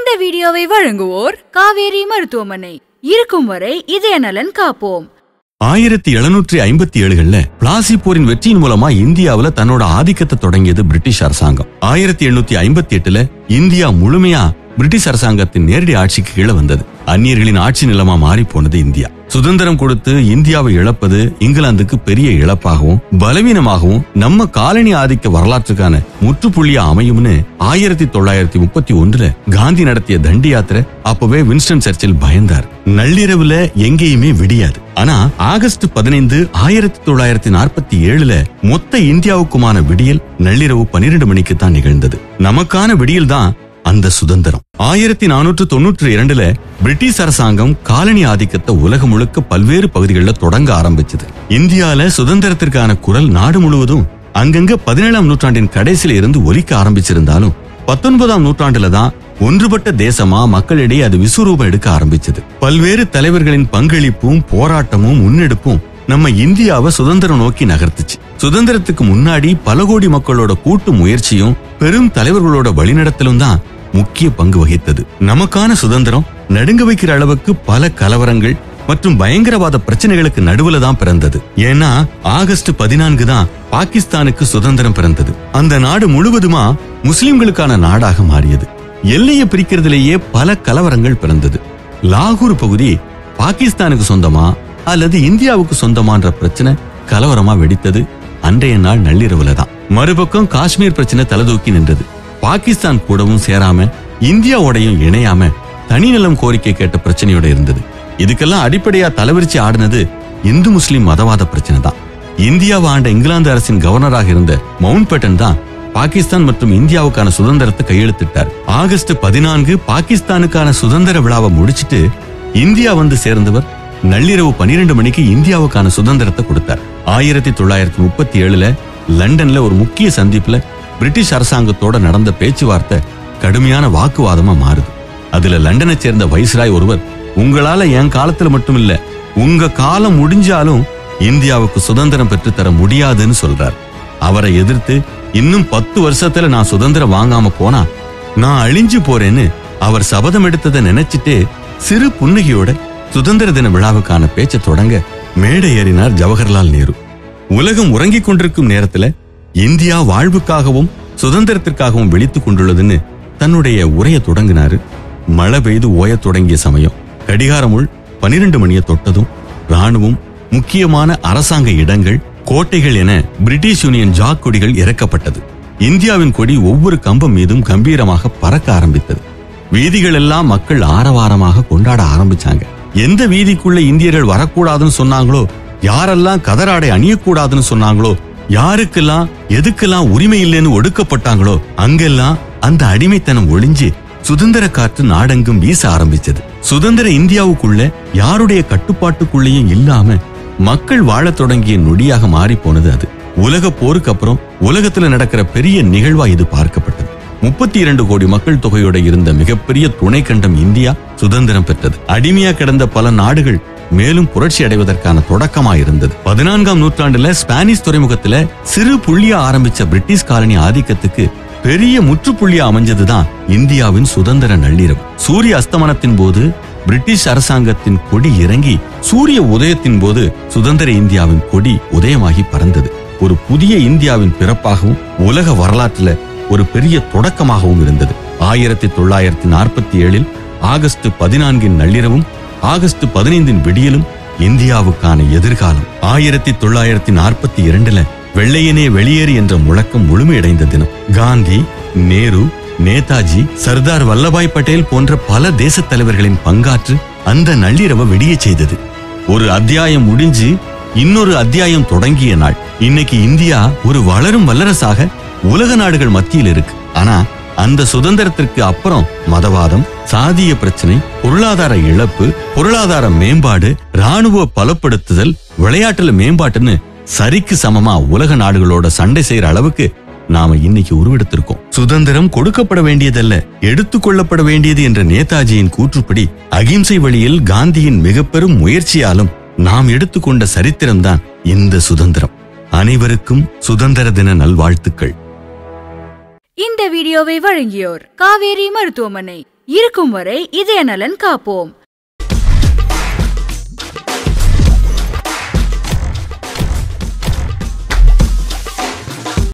இந்த வீடியோவை வழங்குவோர் காவேரி மருத்துவமனை இருக்கும் வரை இதய நலன் காப்போம் ஆயிரத்தி எழுநூற்றி ஐம்பத்தி ஏழுகள்ல பிளாசி போரின் வெற்றியின் மூலமா இந்தியாவுல தன்னோட ஆதிக்கத்தை தொடங்கியது பிரிட்டிஷ் அரசாங்கம் ஆயிரத்தி எண்ணூத்தி ஐம்பத்தி எட்டுல இந்தியா முழுமையா பிரிட்டிஷ் அரசாங்கத்தின் நேரடி ஆட்சிக்கு கீழே வந்தது அந்நியர்களின் ஆட்சி நிலமா மாறி போனது இந்தியா சுதந்திரம் கொடுத்து இந்தியாவை இழப்பது இங்கிலாந்துக்கு பெரிய இழப்பாகவும் பலவீனமாகவும் நம்ம காலனி ஆதிக்க வரலாற்றுக்கான முற்றுப்புள்ளியா அமையும்னு ஆயிரத்தி தொள்ளாயிரத்தி முப்பத்தி ஒன்றுல காந்தி நடத்திய தண்டி யாத்திரை அப்பவே வின்ஸ்டன் சர்ச்சில் பயந்தார் நள்ளிரவுல எங்கேயுமே விடியாது ஆனா ஆகஸ்ட் பதினைந்து ஆயிரத்தி தொள்ளாயிரத்தி நாற்பத்தி ஏழுல மொத்த இந்தியாவுக்குமான விடியல் நள்ளிரவு பனிரெண்டு மணிக்கு தான் நிகழ்ந்தது நமக்கான விடியல் தான் அந்த சுதந்திரம் ஆயிரத்தி நானூற்று தொன்னூற்றி இரண்டுல பிரிட்டிஷ் அரசாங்கம் காலனி ஆதிக்கத்தை உலகம் முழுக்க பல்வேறு பகுதிகளில் தொடங்க ஆரம்பிச்சது இந்தியால சுதந்திரத்திற்கான குரல் நாடு முழுவதும் அங்கங்க பதினேழாம் நூற்றாண்டின் கடைசியில இருந்து ஒலிக்க ஆரம்பிச்சிருந்தாலும் பத்தொன்பதாம் நூற்றாண்டுல தான் ஒன்றுபட்ட தேசமா மக்களிடையே அது விஸ்வரூபம் எடுக்க ஆரம்பிச்சது பல்வேறு தலைவர்களின் பங்களிப்பும் போராட்டமும் முன்னெடுப்பும் நம்ம இந்தியாவை சுதந்திரம் நோக்கி நகர்த்துச்சு சுதந்திரத்துக்கு முன்னாடி பல கோடி மக்களோட கூட்டு முயற்சியும் பெரும் தலைவர்களோட வழிநடத்தலும் தான் முக்கிய பங்கு வகித்தது நமக்கான சுதந்திரம் நடுங்க வைக்கிற அளவுக்கு பல கலவரங்கள் மற்றும் பயங்கரவாத பிரச்சனைகளுக்கு நடுவுல தான் பிறந்தது ஏன்னா ஆகஸ்ட் பதினான்கு தான் பாகிஸ்தானுக்கு சுதந்திரம் பிறந்தது அந்த நாடு முழுவதுமா முஸ்லிம்களுக்கான நாடாக மாறியது எல்லையை பிரிக்கிறதுலேயே பல கலவரங்கள் பிறந்தது லாகூர் பகுதி பாகிஸ்தானுக்கு சொந்தமா அல்லது இந்தியாவுக்கு சொந்தமான்ற பிரச்சனை கலவரமா வெடித்தது அன்றைய நாள் நள்ளிரவுல தான் மறுபக்கம் காஷ்மீர் பிரச்சனை தலதூக்கி நின்றது பாகிஸ்தான் கூடவும் சேராம இந்தியாவோடையும் இணையாம தனிநலம் கோரிக்கை கேட்ட பிரச்சனையோட இருந்தது இதுக்கெல்லாம் அடிப்படையா தலைவிரிச்சு ஆடினது இந்து முஸ்லிம் மதவாத பிரச்சனை தான் இந்தியாவை ஆண்ட இங்கிலாந்து அரசின் கவர்னராக இருந்த மவுண்ட் பேட்டன் தான் பாகிஸ்தான் மற்றும் இந்தியாவுக்கான சுதந்திரத்தை கையெழுத்திட்டார் ஆகஸ்ட் பதினான்கு பாகிஸ்தானுக்கான சுதந்திர விழாவை முடிச்சிட்டு இந்தியா வந்து சேர்ந்தவர் நள்ளிரவு பனிரெண்டு மணிக்கு இந்தியாவுக்கான சுதந்திரத்தை கொடுத்தார் ஆயிரத்தி தொள்ளாயிரத்தி முப்பத்தி ஏழுல லண்டன்ல ஒரு முக்கிய சந்திப்புல பிரிட்டிஷ் அரசாங்கத்தோட நடந்த பேச்சுவார்த்தை கடுமையான வாக்குவாதமா மாறுது அதுல லண்டனை சேர்ந்த வைஸ்ராய் ஒருவர் உங்களால என் காலத்துல மட்டும் இல்ல உங்க காலம் முடிஞ்சாலும் இந்தியாவுக்கு சுதந்திரம் பெற்று தர முடியாதுன்னு சொல்றார் அவரை எதிர்த்து இன்னும் பத்து வருஷத்துல நான் சுதந்திரம் வாங்காம போனா நான் அழிஞ்சு போறேன்னு அவர் சபதம் எடுத்ததை நினைச்சிட்டு சிறு புன்னகையோட சுதந்திர தின விழாவுக்கான பேச்சை தொடங்க மேடை ஏறினார் ஜவஹர்லால் நேரு உலகம் உறங்கிக் கொண்டிருக்கும் நேரத்துல இந்தியா வாழ்வுக்காகவும் சுதந்திரத்திற்காகவும் விழித்துக் கொண்டுள்ளதுன்னு தன்னுடைய உரையை தொடங்கினாரு மழை பெய்து ஓயத் தொடங்கிய சமயம் கடிகாரமுள் பனிரெண்டு மணியை தொட்டதும் ராணுவம் முக்கியமான அரசாங்க இடங்கள் கோட்டைகள் என பிரிட்டிஷ் யூனியன் ஜாக் கொடிகள் இறக்கப்பட்டது இந்தியாவின் கொடி ஒவ்வொரு கம்பம் மீதும் கம்பீரமாக பறக்க ஆரம்பித்தது வீதிகள் எல்லாம் மக்கள் ஆரவாரமாக கொண்டாட ஆரம்பிச்சாங்க எந்த வீதிக்குள்ள இந்தியர்கள் வரக்கூடாதுன்னு சொன்னாங்களோ யாரெல்லாம் கதராடை அணியக்கூடாதுன்னு சொன்னாங்களோ யாருக்கெல்லாம் எதுக்கெல்லாம் உரிமை இல்லைன்னு ஒடுக்கப்பட்டாங்களோ அங்கெல்லாம் அந்த அடிமைத்தனம் ஒளிஞ்சு சுதந்திர காற்று நாடெங்கும் வீச ஆரம்பிச்சது சுதந்திர இந்தியாவுக்குள்ள யாருடைய கட்டுப்பாட்டுக்குள்ளேயும் இல்லாம மக்கள் வாழத் தொடங்கிய நொடியாக மாறி போனது அது உலக போருக்கு அப்புறம் உலகத்துல நடக்கிற பெரிய நிகழ்வா இது பார்க்கப்பட்டது முப்பத்தி இரண்டு கோடி மக்கள் தொகையோட இருந்த மிகப்பெரிய துணை கண்டம் இந்தியா சுதந்திரம் பெற்றது அடிமையா கிடந்த பல நாடுகள் மேலும் புரட்சி அடைவதற்கான தொடக்கமா இருந்தது பதினான்காம் நூற்றாண்டுல ஸ்பானிஷ் துறைமுகத்துல சிறு புள்ளியா ஆரம்பிச்ச பிரிட்டிஷ் காலனி ஆதிக்கத்துக்கு பெரிய முற்றுப்புள்ளியா அமைஞ்சதுதான் இந்தியாவின் சுதந்திர நள்ளிரவு சூரிய அஸ்தமனத்தின் போது பிரிட்டிஷ் அரசாங்கத்தின் கொடி இறங்கி சூரிய உதயத்தின் போது சுதந்திர இந்தியாவின் கொடி உதயமாகி பறந்தது ஒரு புதிய இந்தியாவின் பிறப்பாகவும் உலக வரலாற்றுல ஒரு பெரிய தொடக்கமாகவும் இருந்தது ஆயிரத்தி தொள்ளாயிரத்தி நாற்பத்தி ஏழில் ஆகஸ்ட் பதினான்கின் நள்ளிரவும் ஆகஸ்ட் பதினைந்தின் விடியலும் இந்தியாவுக்கான எதிர்காலம் ஆயிரத்தி தொள்ளாயிரத்தி நாற்பத்தி இரண்டுல வெள்ளையனே வெளியேறு என்ற முழக்கம் முழுமையடைந்த தினம் காந்தி நேரு நேதாஜி சர்தார் வல்லபாய் பட்டேல் போன்ற பல தேசத் தலைவர்களின் பங்காற்று அந்த நள்ளிரவை வெடிய செய்தது ஒரு அத்தியாயம் முடிஞ்சு இன்னொரு அத்தியாயம் தொடங்கிய நாள் இன்னைக்கு இந்தியா ஒரு வளரும் வல்லரசாக உலக நாடுகள் மத்தியில் இருக்கு ஆனா அந்த சுதந்திரத்திற்கு அப்புறம் மதவாதம் சாதிய பிரச்சனை பொருளாதார இழப்பு பொருளாதார மேம்பாடு ராணுவ பலப்படுத்துதல் விளையாட்டுல மேம்பாட்டுன்னு சரிக்கு சமமா உலக நாடுகளோட சண்டை செய்யற அளவுக்கு நாம இன்னைக்கு உருவெடுத்திருக்கோம் சுதந்திரம் கொடுக்கப்பட வேண்டியதல்ல எடுத்துக்கொள்ளப்பட வேண்டியது என்ற நேதாஜியின் கூற்றுப்படி அகிம்சை வழியில் காந்தியின் மிக பெரும் முயற்சியாலும் நாம் எடுத்துக்கொண்ட சரித்திரம்தான் இந்த சுதந்திரம் அனைவருக்கும் சுதந்திர தின நல்வாழ்த்துக்கள் இந்த வீடியோவை வழங்கியோர் காவேரி மருத்துவமனை இருக்கும் வரை இதய நலன் காப்போம்